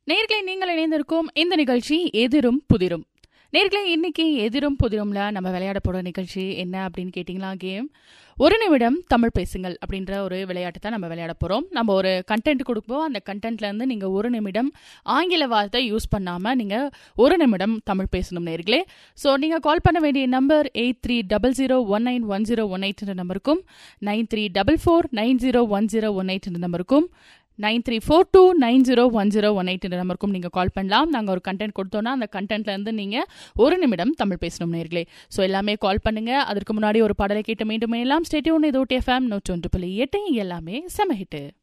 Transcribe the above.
நேர்களை நீங்கள் இணைந்திருக்கும் இந்த நிகழ்ச்சி எதிரும் புதிரும் நேர்களை இன்னைக்கு எதிரும் புதிரும்ல நம்ம விளையாட போற நிகழ்ச்சி என்ன அப்படின்னு கேட்டிங்களா கேம் ஒரு நிமிடம் தமிழ் பேசுங்கள் அப்படின்ற ஒரு விளையாட்டு தான் நம்ம விளையாட போறோம் நம்ம ஒரு கண்டென்ட் கொடுப்போம் அந்த கண்டென்ட்ல இருந்து நீங்க ஒரு நிமிடம் ஆங்கில வார்த்தை யூஸ் பண்ணாம நீங்க ஒரு நிமிடம் தமிழ் பேசணும் நேர்களே ஸோ நீங்க கால் பண்ண வேண்டிய number eight three double zero one nine one zero one eight நம்பருக்கும் nine three double four nine zero one zero one eight நம்பருக்கும் nine three four two nine zero one zero one eight நம்பருக்கும் நீங்கள் கால் பண்ணலாம் நாங்கள் ஒரு content கொடுத்தோன்னா அந்த கண்டென்ட்லேருந்து நீங்கள் ஒரு நிமிடம் தமிழ் பேசணும் நேர்களே ஸோ எல்லாமே கால் பண்ணுங்க அதற்கு முன்னாடி ஒரு பாடலை கேட்டு மீண்டும் எல்லாம் ஸ்டேடியோன் இதோட்டி எஃப்எம் நூற்றி ஒன்று புள்ளி எட்டு எல்லாமே செம ஹிட்டு